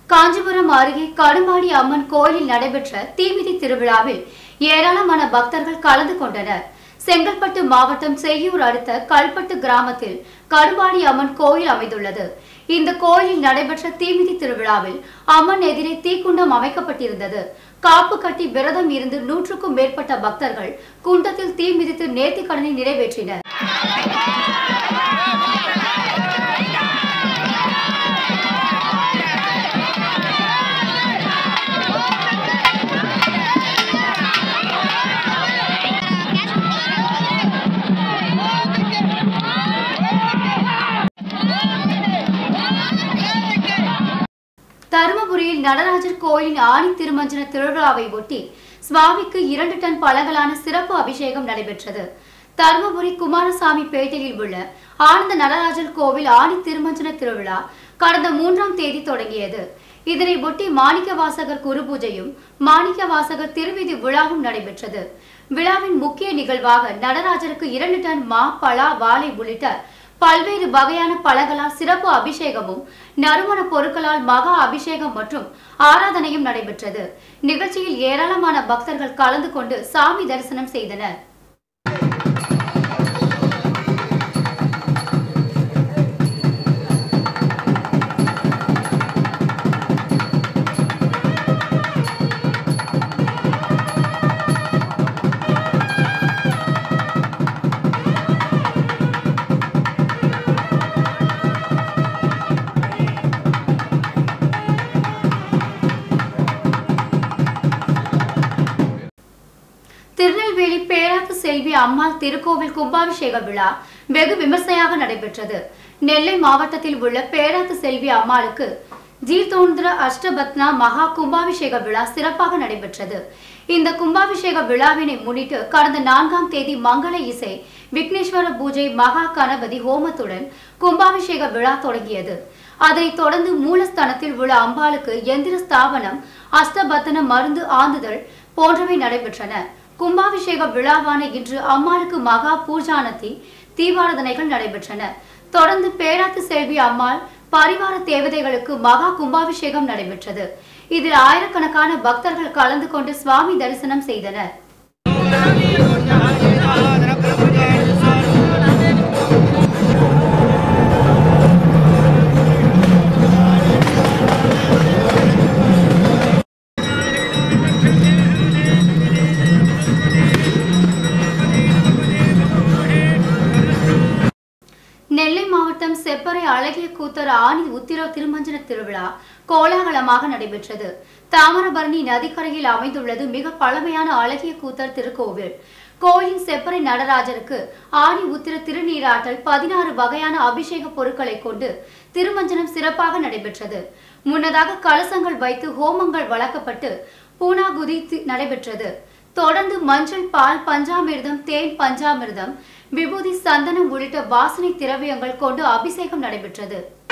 காஞ்சிபுரம் அருகே கடுமாடி அம்மன் கோயிலில் நடைபெற்ற தீமிதி திருவிழாவில் ஏராளமான பக்தர்கள் கலந்து கொண்டனர் செங்கல்பட்டு மாவட்டம் செய்யூர் அடுத்த கல்பட்டு கிராமத்தில் கடுமாடி அம்மன் கோயில் அமைந்துள்ளது இந்த கோயிலில் நடைபெற்ற தீமிதி திருவிழாவில் அம்மன் எதிரே தீக்குண்டம் அமைக்கப்பட்டிருந்தது காப்பு கட்டி விரதம் இருந்து நூற்றுக்கும் மேற்பட்ட பக்தர்கள் குண்டத்தில் தீ மிதித்து நேர்த்திக்கடனை நிறைவேற்றினர் தருமபுரியில் நடராஜர் கோயிலின் ஆணி திருமஞ்சன திருவிழாவை ஒட்டி சுவாமிக்கு இரண்டு டன் பழங்களான சிறப்பு அபிஷேகம் நடைபெற்றது தருமபுரி குமாரசாமி பேட்டையில் உள்ள ஆனந்த நடராஜர் கோவில் ஆணி திருமஞ்சன திருவிழா கடந்த மூன்றாம் தேதி தொடங்கியது இதனை ஒட்டி மாணிக்க வாசகர் குரு பூஜையும் மாணிக்க வாசகர் திருவிதி விழாவும் நடைபெற்றது விழாவின் முக்கிய நிகழ்வாக நடராஜருக்கு இரண்டு டன் மா பலா வாழை உள்ளிட்ட பல்வேறு வகையான பழங்களால் சிறப்பு அபிஷேகமும் நறுமண பொருட்களால் மகா அபிஷேகம் மற்றும் ஆராதனையும் நடைபெற்றது நிகழ்ச்சியில் ஏராளமான பக்தர்கள் கலந்து கொண்டு சாமி தரிசனம் செய்தனர் திருநெல்வேலி பேராத்து செல்வி அம்மாள் திருக்கோவில் கும்பாபிஷேக விழா வெகு விமர்சையாக நடைபெற்றது நெல்லை மாவட்டத்தில் உள்ள பேராத்து செல்வி அம்மாளுக்கு ஜீர்தோந்திர அஷ்டபத்னா மகா கும்பாபிஷேக விழா சிறப்பாக நடைபெற்றது இந்த கும்பாபிஷேக விழாவினை முன்னிட்டு கடந்த நான்காம் தேதி மங்கள இசை விக்னேஸ்வர பூஜை மகா கணபதி ஹோமத்துடன் கும்பாபிஷேக விழா தொடங்கியது அதனைத் தொடர்ந்து மூலஸ்தானத்தில் உள்ள அம்பாளுக்கு எந்திர ஸ்தாபனம் அஷ்டபத்தன மருந்து ஆந்துதல் போன்றவை நடைபெற்றன கும்பாபிஷேக விழாவான இன்று அம்மாளுக்கு மகா பூஜானத்தி தீபாரதனைகள் நடைபெற்றன தொடர்ந்து பேராத்து செல்வி அம்மாள் பரிவார தேவதைகளுக்கு மகா கும்பாபிஷேகம் நடைபெற்றது இதில் ஆயிரக்கணக்கான பக்தர்கள் கலந்து கொண்டு சுவாமி தரிசனம் செய்தனர் நெல்லை மாவட்டம் செப்பறை அழகிய கூத்தர் ஆணி உத்திர திருமஞ்சன திருவிழா கோலாகலமாக நடைபெற்றது தாமிரபரணி நதிக்கரையில் அமைந்துள்ளது மிக பழமையான அழகிய கூத்தர் திருக்கோவில் கோயிலின் செப்பறை நடராஜருக்கு ஆணி உத்திர திருநீராட்டல் பதினாறு வகையான அபிஷேக பொருட்களை கொண்டு திருமஞ்சனம் சிறப்பாக நடைபெற்றது முன்னதாக கலசங்கள் வைத்து ஹோமங்கள் வளர்க்கப்பட்டு பூனாகுதி தி- நடைபெற்றது தொடர்ந்து மஞ்சள் பால் பஞ்சாமிர்தம் தேன் பஞ்சாமிர்தம் விபூதி சந்தனம் உள்ளிட்ட வாசனை திரவியங்கள் கொண்டு அபிஷேகம் நடைபெற்றது